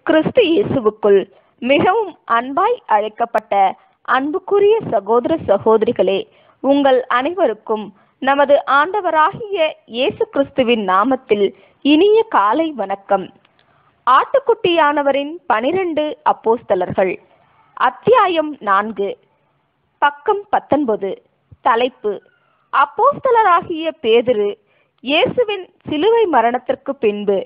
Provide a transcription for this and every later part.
கிறிஸ்து இயேசுவுக்குள் மிகவும் அன்பாய் அழைக்கப்பட்ட அன்புக்குரிய சகோதர சகோதரிகளே உங்கள் அனைவருக்கும் நமது ஆண்டவராகிய இயேசு கிறிஸ்துவின் நாமத்தில் இனிய காலை வணக்கம் ஆட்டுக்குட்டியானவரின் பனிரெண்டு அப்போஸ்தலர்கள் அத்தியாயம் நான்கு பக்கம் பத்தொன்பது தலைப்பு அப்போஸ்தலராகிய பேதுரு இயேசுவின் சிலுவை மரணத்திற்கு பின்பு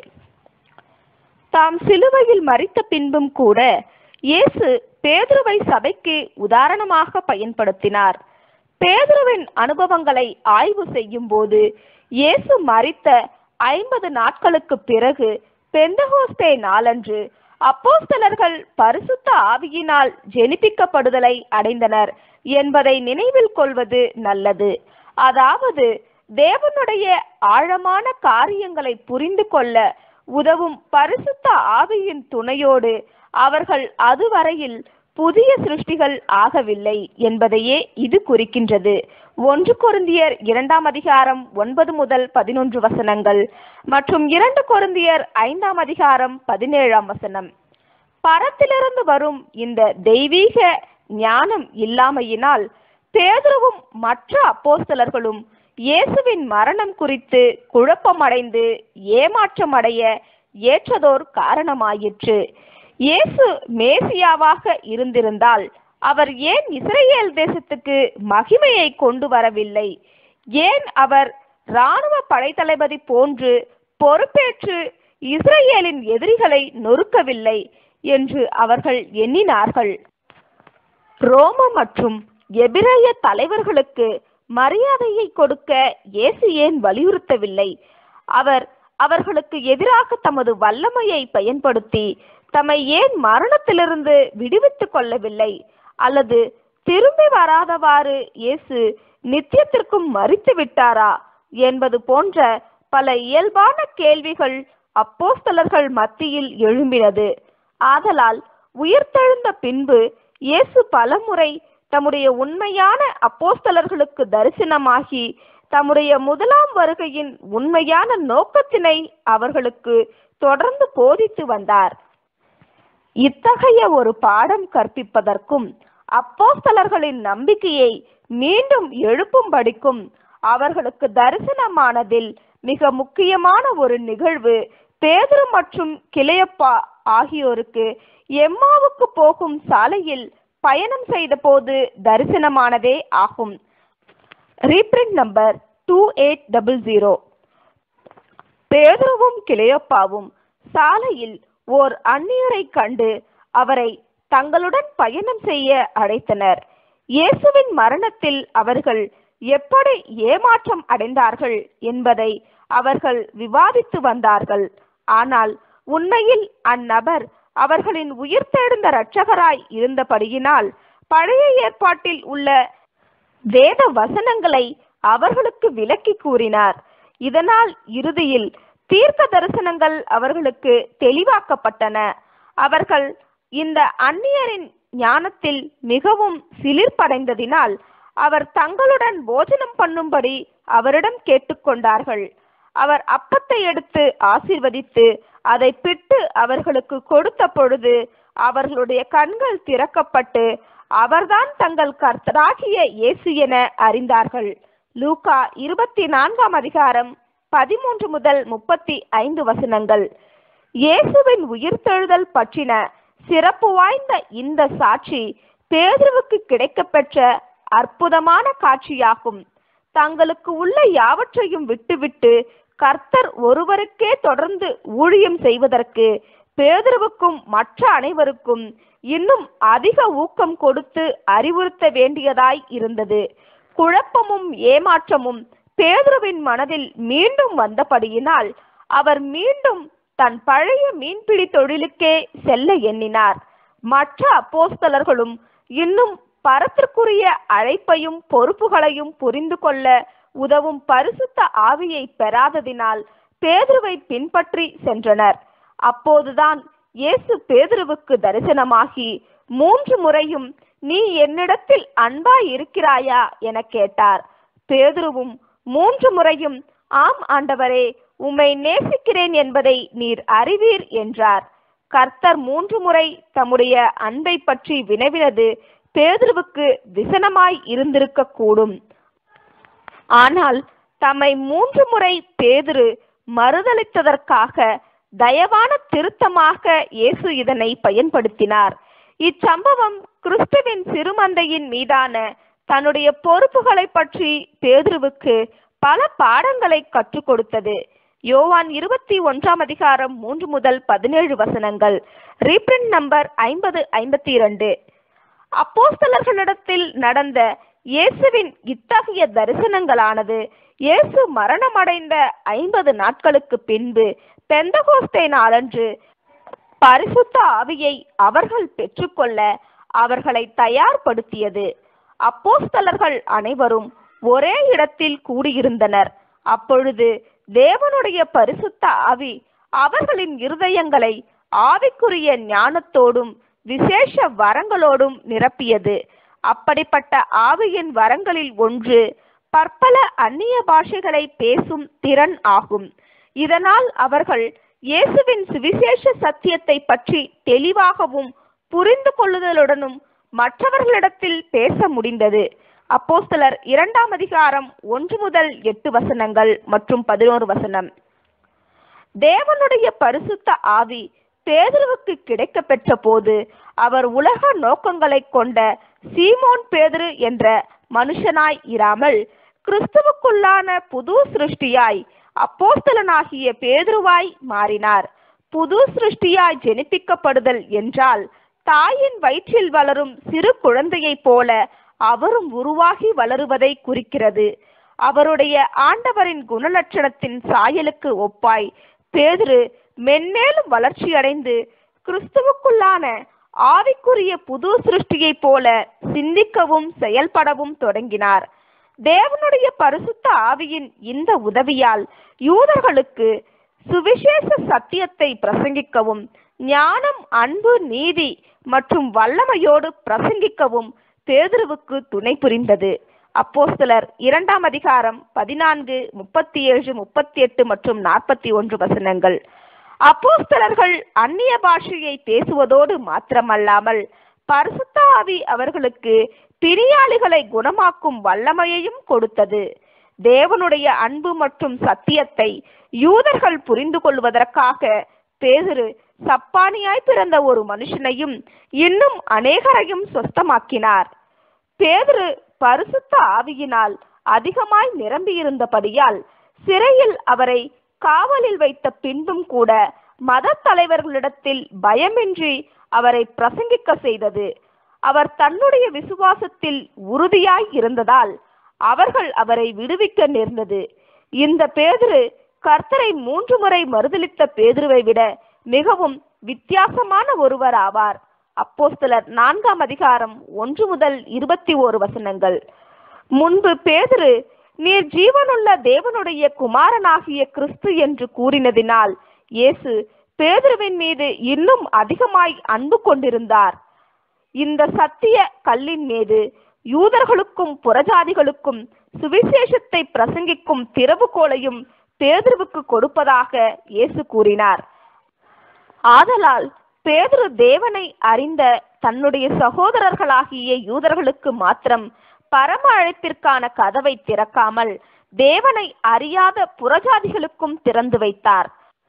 தாம் சிலுவையில் மறித்த பின்பும் கூட இயேசு பேதுருவை சபைக்கு உதாரணமாக பயன்படுத்தினார் பேதுருவின் அனுபவங்களை ஆய்வு செய்யும் போது இயேசு மறித்த ஐம்பது நாட்களுக்கு பிறகு பெந்தகோஸ்தே நாளன்று அப்போஸ்தலர்கள் பரிசுத்த ஆவியினால் ஜெனிப்பிக்கப்படுதலை அடைந்தனர் என்பதை நினைவில் கொள்வது நல்லது அதாவது தேவனுடைய ஆழமான காரியங்களை புரிந்து கொள்ள உதவும் பரிசுத்த ஆவியின் துணையோடு அவர்கள் அதுவரையில் புதிய சிருஷ்டிகள் ஆகவில்லை என்பதையே இது குறிக்கின்றது ஒன்று கொருந்தியர் இரண்டாம் அதிகாரம் ஒன்பது முதல் பதினொன்று வசனங்கள் மற்றும் இரண்டு கொருந்தியர் ஐந்தாம் அதிகாரம் பதினேழாம் வசனம் பரத்திலிருந்து வரும் இந்த தெய்வீக ஞானம் இல்லாமையினால் பேதுருவும் மற்ற அப்போஸ்தலர்களும் இயேசுவின் மரணம் குறித்து குழப்பமடைந்து ஏமாற்றமடைய ஏற்றதோர் காரணமாயிற்று இயேசு மேசியாவாக இருந்திருந்தால் அவர் ஏன் இஸ்ரேல் தேசத்துக்கு மகிமையை கொண்டு வரவில்லை ஏன் அவர் இராணுவ படைத்தளபதி போன்று பொறுப்பேற்று இஸ்ரேலின் எதிரிகளை நொறுக்கவில்லை என்று அவர்கள் எண்ணினார்கள் ரோம மற்றும் எபிரேய தலைவர்களுக்கு மரியாதையை கொடுக்க இயேசு ஏன் வலியுறுத்தவில்லை அவர் அவர்களுக்கு எதிராக தமது வல்லமையை பயன்படுத்தி தம்மை ஏன் மரணத்திலிருந்து விடுவித்துக் கொள்ளவில்லை அல்லது திரும்பி வராதவாறு இயேசு நித்தியத்திற்கும் மறித்து விட்டாரா என்பது போன்ற பல இயல்பான கேள்விகள் அப்போஸ்தலர்கள் மத்தியில் எழும்பினது ஆதலால் உயிர்த்தெழுந்த பின்பு இயேசு பலமுறை தம்முடைய உண்மையான அப்போஸ்தலர்களுக்கு தரிசனமாகி தம்முடைய முதலாம் வருகையின் உண்மையான நோக்கத்தினை அவர்களுக்கு தொடர்ந்து போதித்து வந்தார் இத்தகைய ஒரு பாடம் கற்பிப்பதற்கும் அப்போஸ்தலர்களின் நம்பிக்கையை மீண்டும் எழுப்பும்படிக்கும் அவர்களுக்கு தரிசனமானதில் மிக முக்கியமான ஒரு நிகழ்வு பேதுரு மற்றும் கிளையப்பா ஆகியோருக்கு எம்மாவுக்கு போகும் சாலையில் பயணம் செய்த போது தரிசனமானதே ஆகும் reprint number two eight double zero பேதுருவும் கிளையப்பாவும் சாலையில் ஓர் அந்நியரை கண்டு அவரை தங்களுடன் பயணம் செய்ய அழைத்தனர் இயேசுவின் மரணத்தில் அவர்கள் எப்படி ஏமாற்றம் அடைந்தார்கள் என்பதை அவர்கள் விவாதித்து வந்தார்கள் ஆனால் உண்மையில் அந்நபர் அவர்களின் உயிர்த்தெழுந்த இரட்சகராய் இருந்தபடியினால் பழைய ஏற்பாட்டில் உள்ள வேத வசனங்களை அவர்களுக்கு விளக்கி கூறினார் இதனால் இறுதியில் தீர்க்க தரிசனங்கள் அவர்களுக்கு தெளிவாக்கப்பட்டன அவர்கள் இந்த அந்நியரின் ஞானத்தில் மிகவும் சிலிர்ப்படைந்ததினால் அவர் தங்களுடன் போஜனம் பண்ணும்படி அவரிடம் கேட்டுக்கொண்டார்கள் அவர் அப்பத்தை எடுத்து ஆசீர்வதித்து அதை பிட்டு அவர்களுக்கு கொடுத்த பொழுது அவர்களுடைய கண்கள் திறக்கப்பட்டு அவர்தான் தங்கள் கர்த்தராகிய இயேசு என அறிந்தார்கள் லூகா இருபத்தி நான்காம் அதிகாரம் பதிமூன்று முதல் முப்பத்தி ஐந்து வசனங்கள் இயேசுவின் உயிர்த்தெழுதல் பற்றின சிறப்பு வாய்ந்த இந்த சாட்சி பேதுருவுக்கு கிடைக்கப்பெற்ற அற்புதமான காட்சியாகும் தங்களுக்கு உள்ள யாவற்றையும் விட்டுவிட்டு கர்த்தர் ஒருவருக்கே தொடர்ந்து ஊழியம் செய்வதற்கு பேதுருவுக்கும் மற்ற அனைவருக்கும் இன்னும் அதிக ஊக்கம் கொடுத்து அறிவுறுத்த வேண்டியதாய் இருந்தது குழப்பமும் ஏமாற்றமும் பேதுருவின் மனதில் மீண்டும் வந்தபடியினால் அவர் மீண்டும் தன் பழைய மீன்பிடி தொழிலுக்கே செல்ல எண்ணினார் மற்ற அப்போஸ்தலர்களும் இன்னும் பரத்திற்குரிய அழைப்பையும் பொறுப்புகளையும் புரிந்து கொள்ள உதவும் பரிசுத்த ஆவியை பெறாததினால் பேதுருவை பின்பற்றி சென்றனர் அப்போதுதான் இயேசு பேதுருவுக்கு தரிசனமாகி மூன்று முறையும் நீ என்னிடத்தில் அன்பாய் இருக்கிறாயா என கேட்டார் பேதுருவும் மூன்று முறையும் ஆம் ஆண்டவரே உம்மை நேசிக்கிறேன் என்பதை நீர் அறிவீர் என்றார் கர்த்தர் மூன்று முறை தம்முடைய அன்பை பற்றி வினவினது பேதுருவுக்கு விசனமாய் இருந்திருக்க கூடும் ஆனால் தம்மை மூன்று முறை பேதுரு மறுதளித்ததற்காக தயவான திருத்தமாக இயேசு இதனை பயன்படுத்தினார் இச்சம்பவம் கிறிஸ்துவின் சிறுமந்தையின் மீதான தன்னுடைய பொறுப்புகளை பற்றி பேதுருவுக்கு பல பாடங்களை கற்றுக் கொடுத்தது யோவான் இருபத்தி ஒன்றாம் அதிகாரம் மூன்று முதல் பதினேழு வசனங்கள் ரீப்ரிண்ட் நம்பர் ஐம்பது ஐம்பத்தி இரண்டு அப்போஸ்தலர்களிடத்தில் நடந்த இயேசுவின் இத்தகைய தரிசனங்களானது இயேசு மரணமடைந்த ஐம்பது நாட்களுக்கு பின்பு பெந்தகோஸ்தே நாளன்று பரிசுத்த ஆவியை அவர்கள் பெற்றுக்கொள்ள அவர்களை தயார்படுத்தியது அப்போஸ்தலர்கள் அனைவரும் ஒரே இடத்தில் கூடியிருந்தனர் அப்பொழுது தேவனுடைய பரிசுத்த ஆவி அவர்களின் இருதயங்களை ஆவிக்குரிய ஞானத்தோடும் விசேஷ வரங்களோடும் நிரப்பியது அப்படிப்பட்ட ஆவியின் வரங்களில் ஒன்று பற்பல அந்நிய பாஷைகளை பேசும் திறன் ஆகும் இதனால் அவர்கள் இயேசுவின் சுவிசேஷ சத்தியத்தை பற்றி தெளிவாகவும் புரிந்து கொள்ளுதலுடனும் மற்றவர்களிடத்தில் பேச முடிந்தது அப்போஸ்தலர் இரண்டாம் அதிகாரம் ஒன்று முதல் எட்டு வசனங்கள் மற்றும் பதினோரு வசனம் தேவனுடைய பரிசுத்த ஆவி பேதுருவுக்கு கிடைக்க பெற்ற போது அவர் உலக நோக்கங்களை கொண்ட சீமோன் பேதுரு என்ற மனுஷனாய் இராமல் கிறிஸ்துவுக்குள்ளான புது சிருஷ்டியாய் அப்போஸ்தலனாகிய பேதுருவாய் மாறினார் புது சிருஷ்டியாய் ஜெனிப்பிக்கப்படுதல் என்றால் தாயின் வயிற்றில் வளரும் சிறு குழந்தையைப் போல அவரும் உருவாகி வளருவதை குறிக்கிறது அவருடைய ஆண்டவரின் குணலட்சணத்தின் சாயலுக்கு ஒப்பாய் பேதுரு மென்மேலும் வளர்ச்சியடைந்து கிறிஸ்துவுக்குள்ளான ஆவிக்குரிய புது சிருஷ்டியைப் போல சிந்திக்கவும் செயல்படவும் தொடங்கினார் தேவனுடைய பரிசுத்த ஆவியின் இந்த உதவியால் யூதர்களுக்கு சுவிசேஷ சத்தியத்தை பிரசங்கிக்கவும் ஞானம் அன்பு நீதி மற்றும் வல்லமையோடு பிரசங்கிக்கவும் பேதுருவுக்கு துணை புரிந்தது அப்போஸ்தலர் இரண்டாம் அதிகாரம் பதினான்கு முப்பத்தி ஏழு முப்பத்தி எட்டு மற்றும் நாற்பத்தி ஒன்று வசனங்கள் அப்போஸ்தலர்கள் அந்நிய பாஷையை பேசுவதோடு மாத்திரமல்லாமல் பரிசுத்த ஆவி அவர்களுக்கு பிரியாளிகளை குணமாக்கும் வல்லமையையும் கொடுத்தது தேவனுடைய அன்பு மற்றும் சத்தியத்தை யூதர்கள் புரிந்து கொள்வதற்காக பேதுரு சப்பானியாய் பிறந்த ஒரு மனுஷனையும் இன்னும் அநேகரையும் சொஸ்தமாக்கினார் பேதுரு பரிசுத்த ஆவியினால் அதிகமாய் நிரம்பியிருந்தபடியால் சிறையில் அவரை காவலில் வைத்த பின்பும் கூட மத தலைவர்களிடத்தில் பயமின்றி அவரை பிரசங்கிக்க செய்தது அவர் தன்னுடைய விசுவாசத்தில் உறுதியாய் இருந்ததால் அவர்கள் அவரை விடுவிக்க நேர்ந்தது இந்த பேதுரு கர்த்தரை மூன்று முறை மறுதலித்த பேதுருவை விட மிகவும் வித்தியாசமான ஒருவர் ஆவார் அப்போஸ்தலர் நான்காம் அதிகாரம் ஒன்று முதல் இருபத்தி ஓரு வசனங்கள் முன்பு பேதுரு நீர் ஜீவனுள்ள தேவனுடைய குமாரனாகிய கிறிஸ்து என்று கூறினதினால் இயேசு பேதுருவின் மீது இன்னும் அதிகமாய் அன்பு கொண்டிருந்தார் இந்த சத்திய கல்லின் மீது யூதர்களுக்கும் புறஜாதிகளுக்கும் சுவிசேஷத்தை பிரசங்கிக்கும் திறவுகோலையும் பேதுருவுக்கு கொடுப்பதாக இயேசு கூறினார் ஆதலால் பேதுரு தேவனை அறிந்த தன்னுடைய சகோதரர்களாகிய யூதர்களுக்கு மாத்திரம் பரம அழைப்பிற்கான கதவை திறக்காமல் தேவனை அறியாத புறஜாதிகளுக்கும் திறந்து வைத்தார்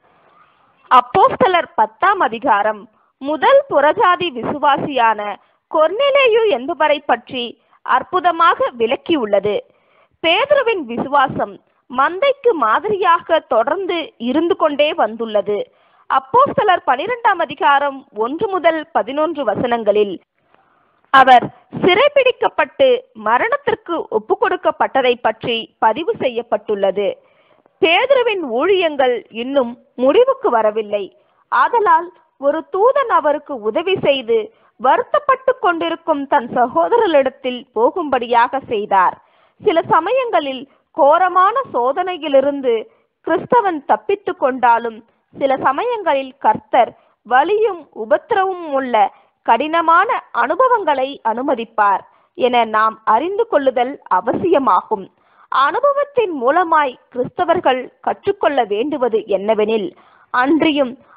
அப்போஸ்தலர் பத்தாம் அதிகாரம் முதல் புறஜாதி விசுவாசியான கொர்நேலேயு என்பவரை பற்றி அற்புதமாக விளக்கியுள்ளது பேதுருவின் விசுவாசம் மந்தைக்கு மாதிரியாக தொடர்ந்து இருந்து கொண்டே வந்துள்ளது அப்போஸ்தலர் பனிரெண்டாம் அதிகாரம் ஒன்று முதல் பதினொன்று வசனங்களில் அவர் சிறைபிடிக்கப்பட்டு மரணத்திற்கு ஒப்பு கொடுக்கப்பட்டதை பற்றி பதிவு செய்யப்பட்டுள்ளது பேதுருவின் ஊழியங்கள் இன்னும் முடிவுக்கு வரவில்லை ஆதலால் ஒரு தூதன் அவருக்கு உதவி செய்து வருத்தப்பட்டு கொண்டிருக்கும் தன் சகோதரர்களிடத்தில் போகும்படியாக செய்தார் சில சமயங்களில் கோரமான சோதனையிலிருந்து கிறிஸ்தவன் தப்பித்து கொண்டாலும் சில சமயங்களில் கர்த்தர் வலியும் உபத்திரவும் உள்ள கடினமான அனுபவங்களை அனுமதிப்பார் என நாம் அறிந்து கொள்ளுதல் அவசியமாகும் அனுபவத்தின் மூலமாய் கிறிஸ்தவர்கள் கற்றுக்கொள்ள வேண்டுவது என்னவெனில் அன்றியும்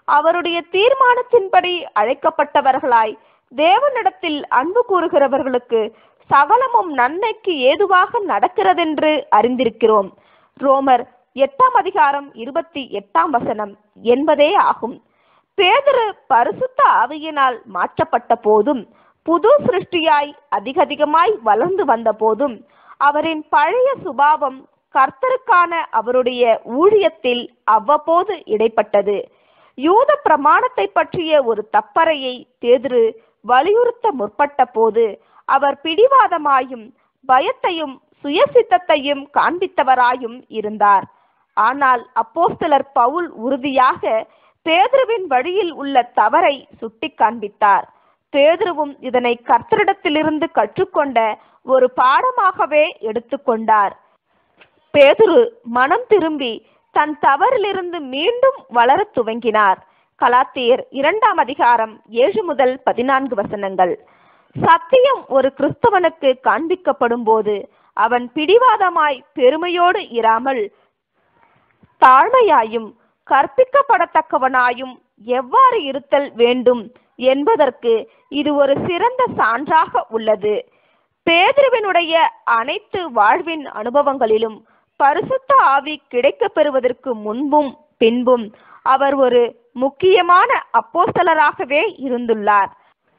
அவருடைய தீர்மானத்தின்படி அழைக்கப்பட்டவர்களாய் தேவனிடத்தில் அன்பு கூறுகிறவர்களுக்கு சகலமும் நன்மைக்கு ஏதுவாக நடக்கிறதென்று அறிந்திருக்கிறோம் ரோமர் எட்டாம் அதிகாரம் இருபத்தி எட்டாம் வசனம் என்பதே ஆகும் பேதுரு பரிசுத்த ஆவியினால் மாற்றப்பட்ட போதும் புது சிருஷ்டியாய் அதிகதிகமாய் வளர்ந்து வந்த போதும் அவரின் பழைய சுபாவம் கர்த்தருக்கான அவருடைய ஊழியத்தில் அவ்வப்போது இடைப்பட்டது யூத பிரமாணத்தை பற்றிய ஒரு தப்பறையை பேதுரு வலியுறுத்த முற்பட்ட போது அவர் பிடிவாதமாயும் பயத்தையும் சுயசித்தத்தையும் காண்பித்தவராயும் இருந்தார் ஆனால் அப்போஸ்தலர் பவுல் உறுதியாக பேதுருவின் வழியில் உள்ள தவறை சுட்டி காண்பித்தார் பேதுருவும் இதனை கர்த்தரிடத்திலிருந்து கற்றுக்கொண்ட ஒரு பாடமாகவே எடுத்துக்கொண்டார் பேதுரு மனம் திரும்பி தன் தவறிலிருந்து மீண்டும் வளரத் துவங்கினார் கலாத்தியர் இரண்டாம் அதிகாரம் ஏழு முதல் பதினான்கு வசனங்கள் சத்தியம் ஒரு கிறிஸ்தவனுக்கு காண்பிக்கப்படும் போது அவன் பிடிவாதமாய் பெருமையோடு இராமல் தாழ்மையாயும் கற்பிக்கப்படத்தக்கவனாயும் எவ்வாறு இருத்தல் வேண்டும் என்பதற்கு இது ஒரு சிறந்த சான்றாக உள்ளது பேதுருவினுடைய அனைத்து வாழ்வின் அனுபவங்களிலும் பரிசுத்த ஆவி கிடைக்கப் பெறுவதற்கு முன்பும் பின்பும் அவர் ஒரு முக்கியமான அப்போஸ்தலராகவே இருந்துள்ளார்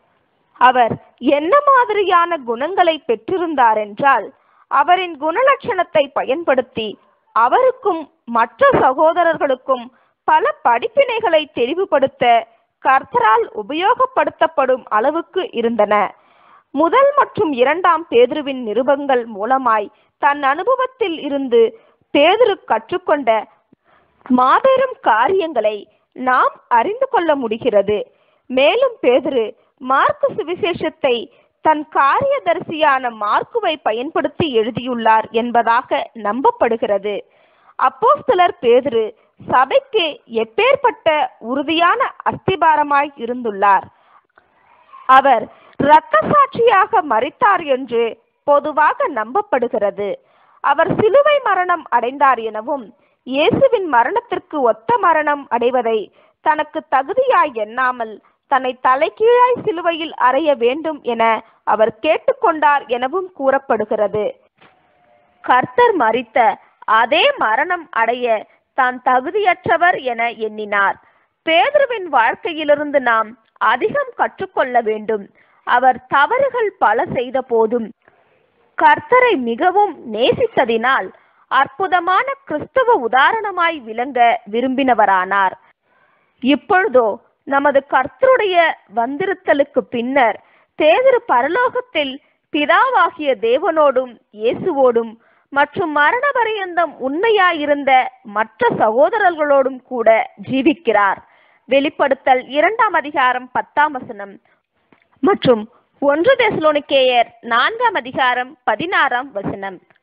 அவர் என்ன மாதிரியான குணங்களை பெற்றிருந்தார் என்றால் அவரின் குணலட்சணத்தை பயன்படுத்தி அவருக்கும் மற்ற சகோதரர்களுக்கும் பல படிப்பினைகளை தெளிவுபடுத்த கர்த்தரால் உபயோகப்படுத்தப்படும் அளவுக்கு இருந்தன முதல் மற்றும் இரண்டாம் பேதுருவின் நிருபங்கள் மூலமாய் தன் அனுபவத்தில் இருந்து பேதுரு கற்றுக்கொண்ட மாபெரும் காரியங்களை நாம் அறிந்து கொள்ள முடிகிறது மேலும் பேதுரு மார்க்கு சுவிசேஷத்தை தன் காரியதரிசியான மார்க்குவை பயன்படுத்தி எழுதியுள்ளார் என்பதாக நம்பப்படுகிறது அப்போஸ்தலர் பேதுரு சபைக்கு எப்பேற்பட்ட உறுதியான அஸ்திபாரமாய் இருந்துள்ளார் அவர் இரத்த சாட்சியாக மறித்தார் என்று பொதுவாக நம்பப்படுகிறது அவர் சிலுவை மரணம் அடைந்தார் எனவும் இயேசுவின் மரணத்திற்கு ஒத்த மரணம் அடைவதை தனக்கு தகுதியாய் எண்ணாமல் தன்னை தலைகீழாய் சிலுவையில் அறைய வேண்டும் என அவர் கேட்டுக்கொண்டார் எனவும் கூறப்படுகிறது கர்த்தர் மறித்த அதே மரணம் அடைய தான் தகுதியற்றவர் என எண்ணினார் பேதுருவின் வாழ்க்கையிலிருந்து நாம் அதிகம் கற்றுக்கொள்ள வேண்டும் அவர் தவறுகள் பல செய்த போதும் கர்த்தரை மிகவும் நேசித்ததினால் அற்புதமான கிறிஸ்தவ உதாரணமாய் விளங்க விரும்பினவரானார் இப்பொழுதோ நமது கர்த்தருடைய வந்திருத்தலுக்கு பின்னர் பேதுரு பரலோகத்தில் பிதாவாகிய தேவனோடும் இயேசுவோடும் மற்றும் மரண பரியந்தம் உண்மையாயிருந்த மற்ற சகோதரர்களோடும் கூட ஜீவிக்கிறார் வெளிப்படுத்தல் இரண்டாம் அதிகாரம் பத்தாம் வசனம் மற்றும் ஒன்று தெசலோனிக்கேயர் நான்காம் அதிகாரம் பதினாறாம் வசனம்